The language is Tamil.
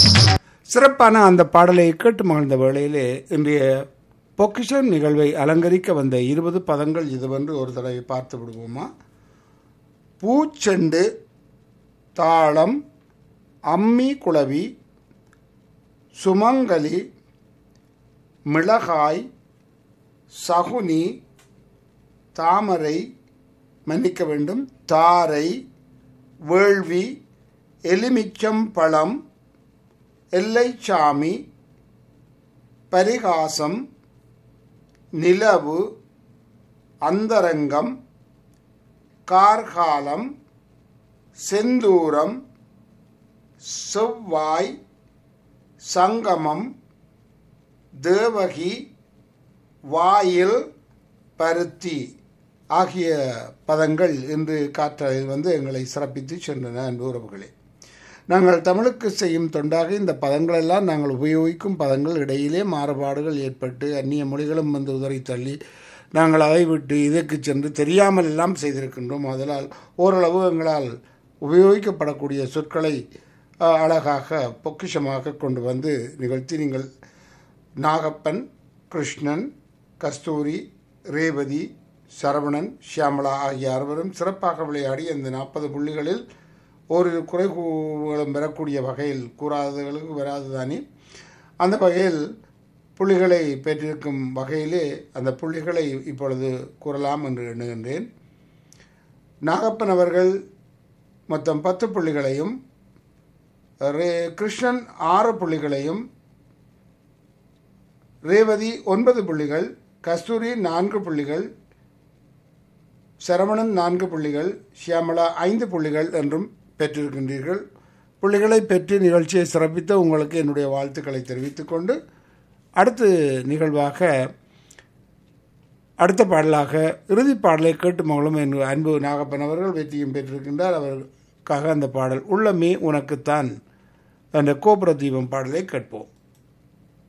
சிறப்பான அந்த பாடலை கேட்டு மகிழ்ந்த வேளையிலே இன்றைய பொக்கிஷன் நிகழ்வை அலங்கரிக்க வந்த இருபது பதங்கள் இதுவென்று ஒரு தடவை பார்த்து விடுவோமா பூச்செண்டு தாளம் அம்மி குளவி சுமங்கலி மிளகாய் சகுனி தாமரை மன்னிக்க வேண்டும் தாரை வேள்வி எலுமிச்சம் பழம் எல்லைச்சாமி பரிகாசம் நிலவு அந்தரங்கம் கார்காலம் செந்தூரம் செவ்வாய் சங்கமம் தேவகி வாயில் பருத்தி ஆகிய பதங்கள் இன்று காற்றலில் வந்து எங்களை சிறப்பித்து சென்றன அன்பு உறவுகளே நாங்கள் தமிழுக்கு செய்யும் தொண்டாக இந்த பதங்களெல்லாம் நாங்கள் உபயோகிக்கும் பதங்கள் இடையிலே மாறுபாடுகள் ஏற்பட்டு அந்நிய மொழிகளும் வந்து உதறி தள்ளி நாங்கள் அதை விட்டு இதற்கு சென்று தெரியாமல் எல்லாம் செய்திருக்கின்றோம் அதனால் ஓரளவு எங்களால் உபயோகிக்கப்படக்கூடிய சொற்களை அஹ், அழகாக பொக்கிஷமாக கொண்டு வந்து நிகழ்த்தி நீங்கள் நாகப்பன் கிருஷ்ணன் கஸ்தூரி ரேவதி சரவணன் ஷியாமளா ஆகிய அறுவரும் சிறப்பாக விளையாடி அந்த நாற்பது புள்ளிகளில் ஓரிரு குறைகளும் பெறக்கூடிய வகையில் கூறாதவர்களுக்கு வராதுதானே அந்த வகையில் புள்ளிகளை பெற்றிருக்கும் வகையிலே அந்த புள்ளிகளை இப்பொழுது கூறலாம் என்று எண்ணுகின்றேன் நாகப்பன் அவர்கள் மொத்தம் பத்து புள்ளிகளையும் ரே கிருஷ்ணன் ஆறு புள்ளிகளையும் ரேவதி ஒன்பது புள்ளிகள் கஸ்தூரி நான்கு புள்ளிகள் சரவணன் நான்கு புள்ளிகள் ஷியாமளா ஐந்து புள்ளிகள் என்றும் பெற்றிருக்கின்றீர்கள் புள்ளிகளை பெற்று நிகழ்ச்சியை சிறப்பித்த உங்களுக்கு என்னுடைய வாழ்த்துக்களை தெரிவித்துக் கொண்டு அடுத்து நிகழ்வாக அடுத்த பாடலாக இறுதிப் பாடலை கேட்டு மகளும் என் அன்பு நாகப்பன் அவர்கள் வெற்றியும் பெற்றிருக்கின்றார் அவர்களுக்காக அந்த பாடல் உள்ளமே உனக்குத்தான் என்ற கோபுர தீபம் பாடலை கேட்போம்